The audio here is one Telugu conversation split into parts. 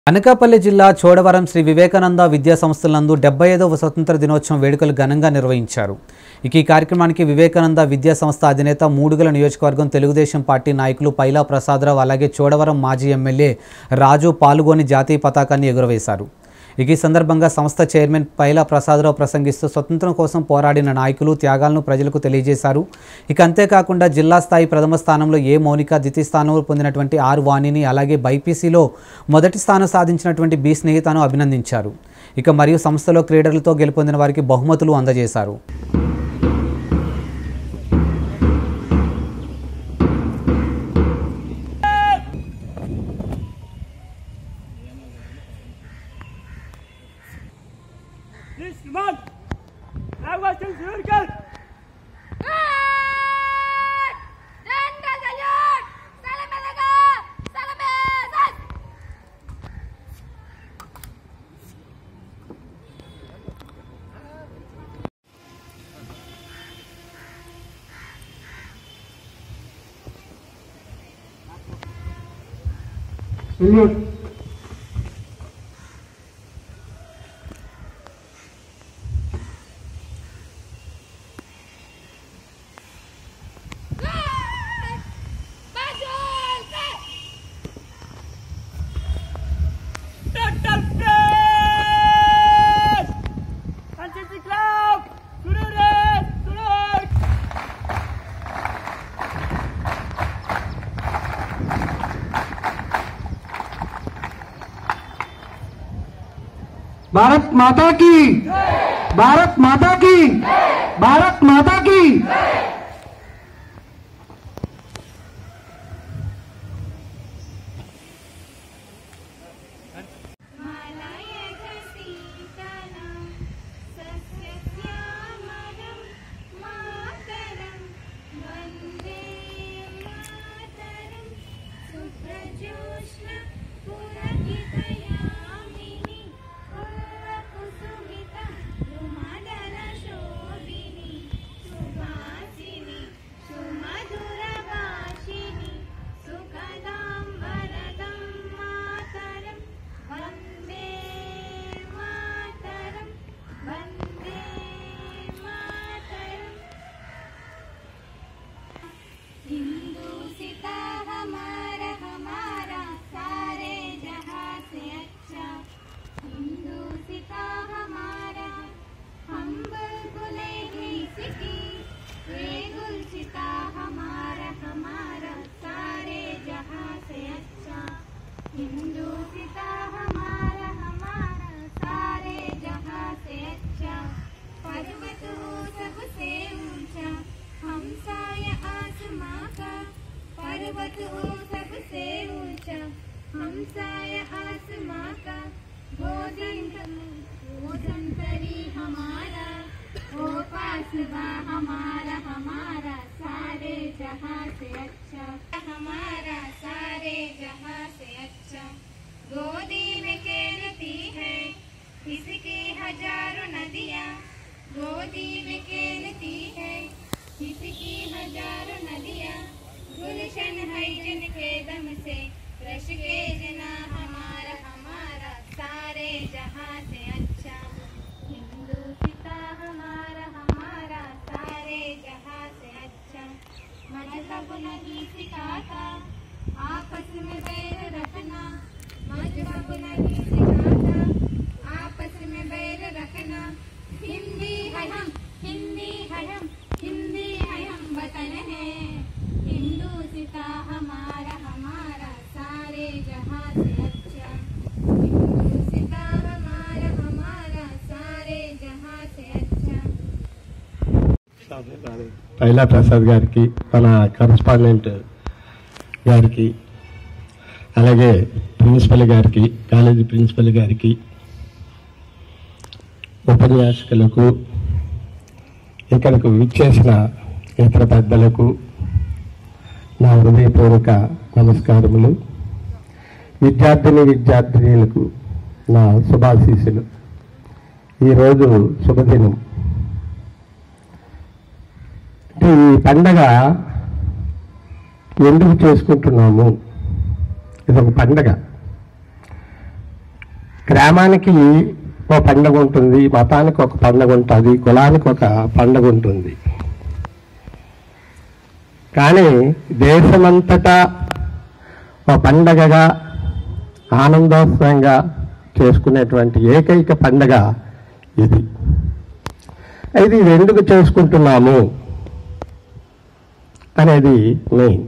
అనకాపల్లి జిల్లా చోడవరం శ్రీ వివేకానంద విద్యా సంస్థలందు డెబ్బై ఐదవ స్వతంత్ర దినోత్సవం వేడుకలు ఘనంగా నిర్వహించారు ఇక ఈ కార్యక్రమానికి వివేకానంద విద్యా సంస్థ అధినేత మూడుగల నియోజకవర్గం తెలుగుదేశం పార్టీ నాయకులు పైలా ప్రసాదరావు అలాగే చోడవరం మాజీ ఎమ్మెల్యే రాజు పాల్గొని జాతీయ పతాకాన్ని ఎగురవేశారు ఇక ఈ సందర్భంగా సంస్థ చైర్మన్ పైలా ప్రసాదరావు ప్రసంగిస్తూ స్వతంత్రం కోసం పోరాడిన నాయకులు త్యాగాలను ప్రజలకు తెలియజేశారు ఇక అంతేకాకుండా జిల్లా స్థాయి ప్రథమ స్థానంలో ఏ మౌనిక ద్వితీయ స్థానంలో పొందినటువంటి ఆర్ వాణిని అలాగే బైపీసీలో మొదటి స్థానం సాధించినటువంటి బి స్నేహితను అభినందించారు ఇక మరియు సంస్థలో క్రీడలతో గెలుపొందిన వారికి బహుమతులు అందజేశారు This month, I was in Jürgen. Dengar senyum, salam mereka, salam besar. Bajul, Dr. Fred! Francis Klaus! Zurück! Zurück! Bharat माता की भारत माता की भारत माता की मालायज सीतनं सस्यश्यामलं मातरं वन्दे मातरं सुप्रजोष्ण पुरकितयामिनि कुसुमितं रुमदलशोभिनि सुभासिनि सुमधुरभाषिणि सुखदां वरदं मातरं वन्दे मातरं वन्दे मातरम् हिंदू सीता हमारा हमारा सारे जहां से अच्छा हिंदू सीता हमारा हम बुलबुले ही सिटी ये गुलसिता हमारा हमारा सारे जहां से अच्छा हिंदू सीता हमारा हमारा सारे जहां से अच्छा पर्वत हो सबसे ऊंचा हमसाय आसमां का पर्वत हो सबसे ऊंचा हमसाय आसमां का भोजन भोजन करी हमारा ओ पासवा हमारा हमारा सारे जहां से अच्छा हमारा सारे जहां से अच्छा गोदी में खेलती है इसकी हजारों नदियाँ गोदी में खेलती है इसकी हजारों नदियाँ गुलशन है जिनके दम से रश के जना हमारा हमारा सारे जहां से अच्छा हिंदू पिता हमारा हमारा सारे जहां से अच्छा मजहब नहीं सिखाता आपस में बैर रखना मजहब नहीं सिखाता आपस में बैर रखना हिंदी है हम हिंदी है हम हिंदी है हम वतन है हिंदू सीता हमारा हमारा सारे जहां से अच्छा हिंदू सीता हमारा हमारा सारे जहां से अच्छा పైలా ప్రసాద్ గారికి మన కరస్పాండెంట్ గారికి అలాగే ప్రిన్సిపల్ గారికి కాలేజీ ప్రిన్సిపల్ గారికి ఉపన్యాసకులకు ఇక్కడకు విచ్చేసిన ఇతర పెద్దలకు నా హృదయపూర్వక నమస్కారములు విద్యార్థిని విద్యార్థినీలకు నా శుభాశీస్సులు ఈరోజు శుభదినం అంటే ఈ పండగ ఎందుకు చేసుకుంటున్నాము ఇది ఒక పండగ గ్రామానికి ఒక పండగ ఉంటుంది మతానికి ఒక పండగ ఉంటుంది కులానికి ఒక పండగ ఉంటుంది కానీ దేశమంతటా ఒక పండగగా ఆనందోత్సవంగా చేసుకునేటువంటి ఏకైక పండగ ఇది అయితే ఇది ఎందుకు చేసుకుంటున్నాము అనేది మెయిన్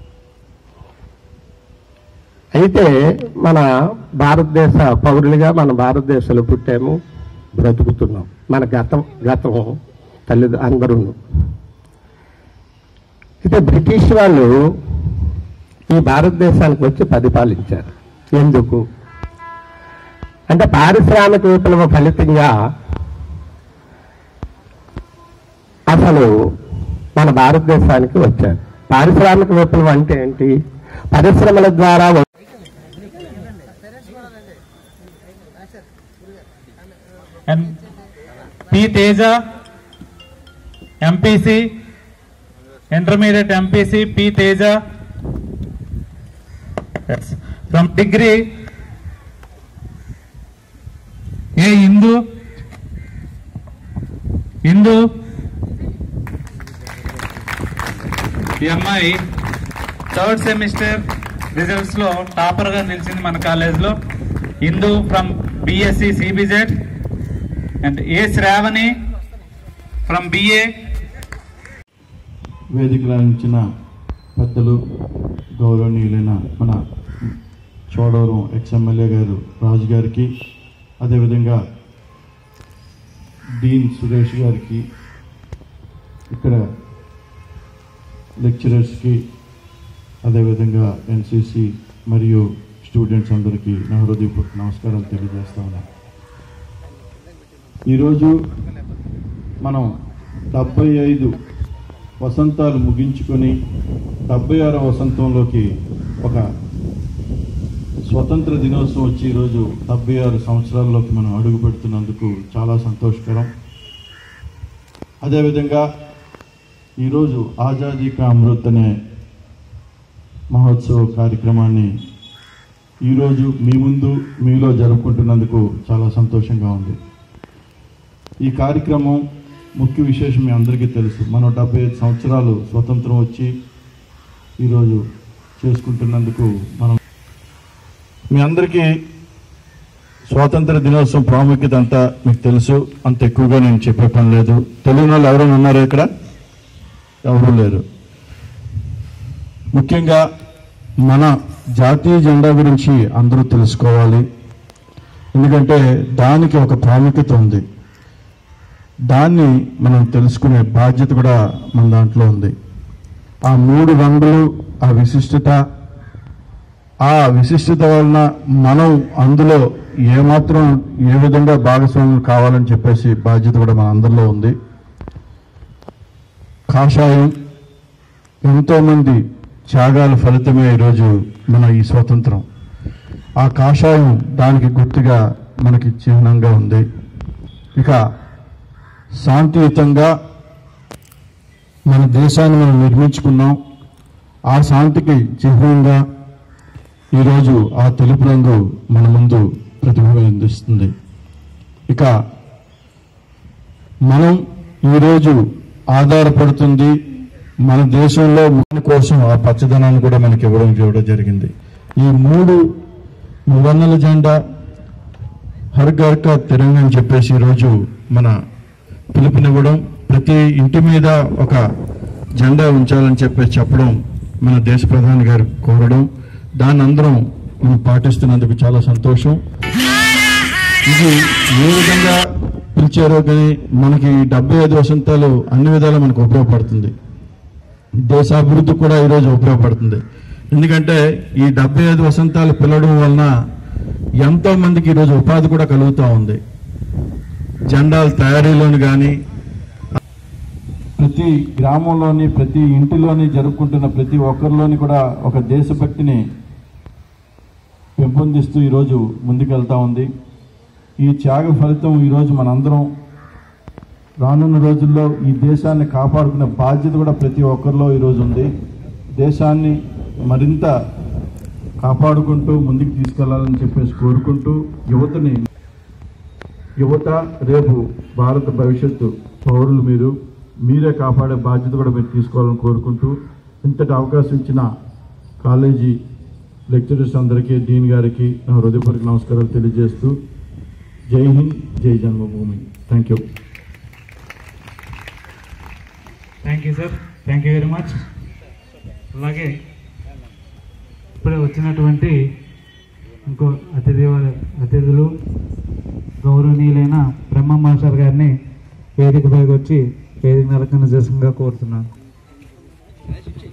అయితే మన భారతదేశ పౌరులుగా మన భారతదేశంలో పుట్టాము బ్రతుకుతున్నాం మన గతం గతం తల్లి అందరూ అయితే బ్రిటిష్ వాళ్ళు ఈ భారతదేశానికి వచ్చి పరిపాలించారు ఎందుకు అంటే పారిశ్రామిక విప్లవ ఫలితంగా అసలు మన భారతదేశానికి వచ్చారు పారిశ్రామిక విప్లవం అంటే ఏంటి పరిశ్రమల ద్వారా and P. Teja, MPC, Intermediate MPC, P. Teja. Yes. From degree, A. Hindu, Hindu, ఈ అమ్మాయి థర్డ్ సెమిస్టర్ రిజల్ట్స్ లో టాపర్ గా నిలిచింది మన కాలేజ్ లో Hindu from BSc CBZ and A Shravani from BA వేదికలంచిన పెద్దలు గౌరవనీయులైన మన చోడవరం ఎక్స్ఎమ్మెల్యే గారు రాజు గారికి అదేవిధంగా డీన్ సురేష్ గారికి ఇక్కడ లెక్చరర్స్కి అదేవిధంగా ఎన్సిసి మరియు స్టూడెంట్స్ అందరికీ నా హృదయపూర్వక నమస్కారాలు తెలియజేస్తా ఉన్నాను ఈరోజు మనం డెబ్బై ఐదు వసంతాలు ముగించుకొని డెబ్బై ఆరో వసంతంలోకి ఒక స్వతంత్ర దినోత్సవం వచ్చి ఈరోజు డెబ్బై ఆరు సంవత్సరాల్లోకి మనం అడుగు పెడుతున్నందుకు చాలా సంతోషకరం అదేవిధంగా ఈరోజు ఆజాదీ కా అమృత్ అనే మహోత్సవ కార్యక్రమాన్ని ఈరోజు మీ ముందు మీలో జరుపుకుంటున్నందుకు చాలా సంతోషంగా ఉంది ఈ కార్యక్రమం ముఖ్య విశేషం మీ అందరికీ తెలుసు మనం డెబ్బై ఐదు సంవత్సరాలు స్వతంత్రం వచ్చి ఈరోజు చేసుకుంటున్నందుకు మనం మీ అందరికీ స్వాతంత్ర దినోత్సవం ప్రాముఖ్యత అంతా మీకు తెలుసు అంత ఎక్కువగా నేను చెప్పే పని లేదు తెలియని వాళ్ళు ఎవరైనా ఉన్నారా ఇక్కడ ఎవరూ లేరు ముఖ్యంగా మన జాతీయ జెండా గురించి అందరూ తెలుసుకోవాలి ఎందుకంటే దానికి ఒక ప్రాముఖ్యత ఉంది దాన్ని మనం తెలుసుకునే బాధ్యత కూడా మన దాంట్లో ఉంది ఆ మూడు రంగులు ఆ విశిష్టత ఆ విశిష్టత వలన మనం అందులో ఏమాత్రం ఏ విధంగా భాగస్వాములు కావాలని చెప్పేసి బాధ్యత కూడా మన అందరిలో ఉంది కాషాయం ఎంతో మంది త్యాగాల ఫలితమే ఈరోజు మన ఈ స్వాతంత్రం ఆ కాషాయం దానికి గుర్తుగా మనకి చిహ్నంగా ఉంది ఇక శాంతియుతంగా మన దేశాన్ని మనం నిర్మించుకున్నాం ఆ శాంతికి చిహ్నంగా ఈరోజు ఆ తెలుపు రంగు మన ముందు ప్రతిబింబిస్తుంది ఇక మనం ఈరోజు ఆధారపడుతుంది మన దేశంలో మన కోసం ఆ పచ్చదనాన్ని కూడా మనకి ఇవ్వడం ఇవ్వడం జరిగింది ఈ మూడు మువన్నెల జెండా హర్ ఘర్ కా తిరంగా అని చెప్పేసి ఈరోజు మన పిలుపునివ్వడం ప్రతి ఇంటి మీద ఒక జెండా ఉంచాలని చెప్పేసి చెప్పడం మన దేశ ప్రధాని గారు కోరడం దాన్ని అందరం మనం పాటిస్తున్నందుకు చాలా సంతోషం ఇది ఏ విధంగా పిలిచారో కానీ మనకి డెబ్బై ఐదు వసంతాలు అన్ని విధాలా మనకు ఉపయోగపడుతుంది దేశాభివృద్ధి కూడా ఈరోజు ఉపయోగపడుతుంది ఎందుకంటే ఈ డెబ్బై ఐదు వసంతాలు పిలవడం వలన ఎంతో మందికి ఈరోజు ఉపాధి కూడా కలుగుతూ ఉంది జెండాల తయారీలోని కానీ ప్రతి గ్రామంలోని ప్రతి ఇంటిలోని జరుపుకుంటున్న ప్రతి ఒక్కరిలోని కూడా ఒక దేశభక్తిని పెంపొందిస్తూ ఈరోజు ముందుకెళ్తా ఉంది ఈ త్యాగ ఫలితం ఈరోజు మనందరం రానున్న రోజుల్లో ఈ దేశాన్ని కాపాడుకునే బాధ్యత కూడా ప్రతి ఒక్కరిలో ఈరోజు ఉంది దేశాన్ని మరింత కాపాడుకుంటూ ముందుకు తీసుకెళ్లాలని చెప్పేసి కోరుకుంటూ యువతని యువత రేపు భారత భవిష్యత్తు పౌరులు మీరు మీరే కాపాడే బాధ్యత కూడా మీరు తీసుకోవాలని కోరుకుంటూ ఇంతటి అవకాశం ఇచ్చిన కాలేజీ లెక్చరర్స్ అందరికీ డీన్ గారికి నా హృదయపూర్వక నమస్కారాలు తెలియజేస్తూ జై హింద్ జై జన్మభూమి thank you thank you sir thank you very much అలాగే ఇప్పుడే వచ్చినటువంటి ఇంకో అతిథి వారి- అతిథులు గౌరవనీయులైన బ్రహ్మ మాస్టర్ గారిని వేదిక పైకి వచ్చి వేదిక నరకన జసంగా కోరుతున్నాను